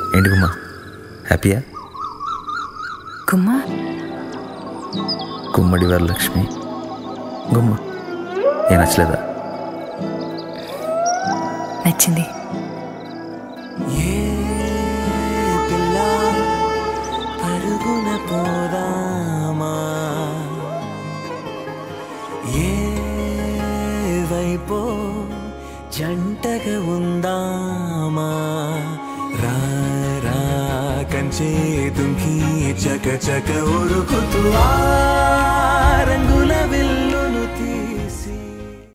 ఏంటి గుమ్మా హ్యాపీయా గుమ్మా గుమ్మడి వరలక్ష్మి గుమ్మ ఏ నచ్చలేదా నచ్చింది ఏ పిల్ల పరుగున పోదామా ఏ వైపో జంటగా ఉందామా రా రా కంచే దుంకి చక చక ఉరుకుతూ ఆ రంగుల విల్లు